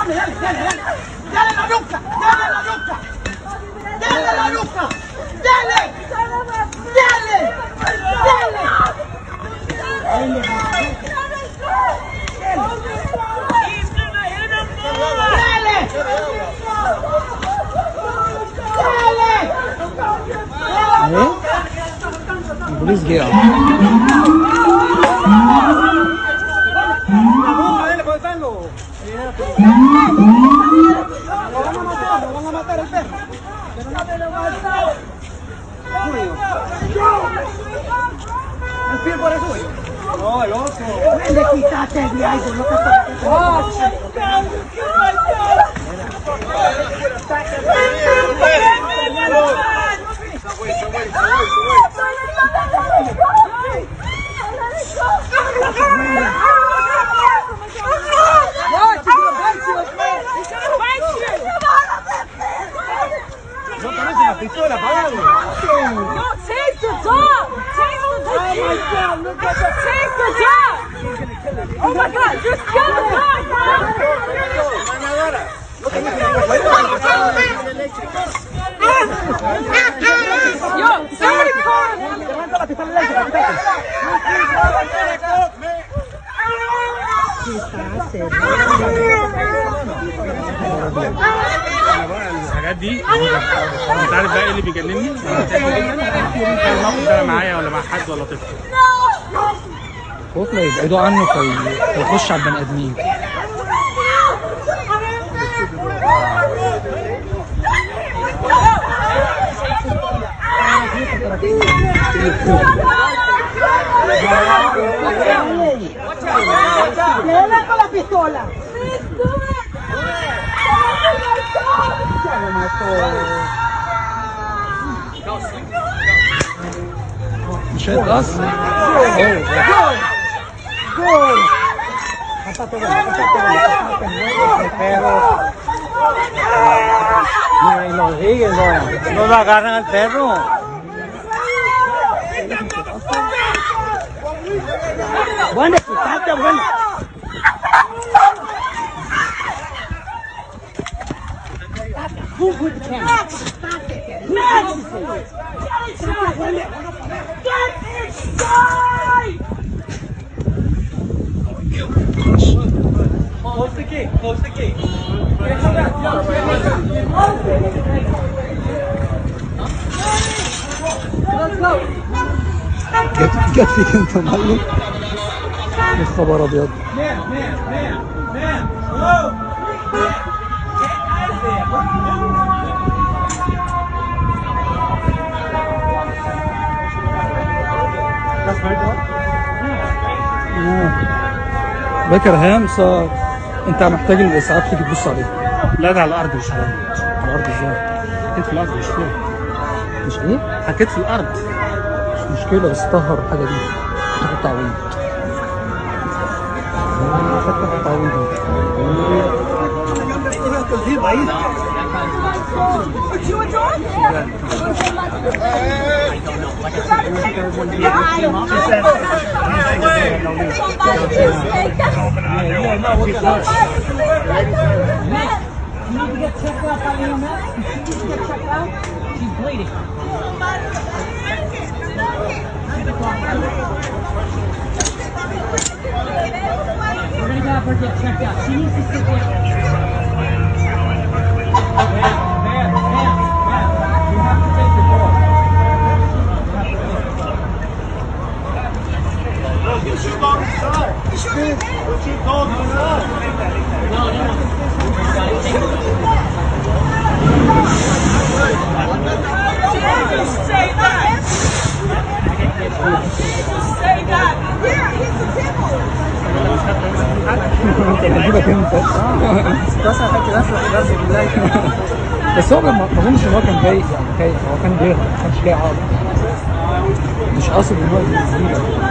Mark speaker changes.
Speaker 1: Dale, dale, dale, dale. Dale la nuca, dale la nuca. Dale la nuca. Dale. Dale. Dale. Dale.
Speaker 2: ايه البوليس جه اهو
Speaker 1: Le quitaste el diablo, no te
Speaker 3: No, take the dog! Take the dog! Oh my god, look at that! Take the dog! Oh my god, you scared the dog! Yo, somebody call him!
Speaker 4: الحاجات دي انت عارف بقى ايه اللي بيجنني؟ كان الموقف ده معايا ولا مع حد ولا طفل
Speaker 2: خوف لا يبعدوا عنه في فيخش على البني ادمين
Speaker 1: Dale con la pistola.
Speaker 2: مش هيتقص
Speaker 5: No lo agarran al perro.
Speaker 1: Bueno, quitaste, bueno. Who with the camera? Get inside!
Speaker 5: Close the gate. Close the gate.
Speaker 2: جت جت فيك انت يا معلم يا خبر ابيض آه. بكر هام صار انت محتاج الاسعاف تيجي تبص عليه
Speaker 4: لا ده على الارض مش على
Speaker 2: على الارض ازاي
Speaker 4: حكيت في الارض مش فين
Speaker 2: مش ايه
Speaker 4: حكيت في الارض
Speaker 2: مش مشكله بس طهر الحاجه دي تاخد تعويض تاخد تعويض
Speaker 3: What you were doing? Somebody just take that. Just say that. Just say that. Here, he's the devil.
Speaker 2: هجيبك انت بس هو ما ما اظنش ان هو كان جاي يعني جاي هو كان بيهرب ما كانش جاي عارض مش قاصد ان هو يأذينا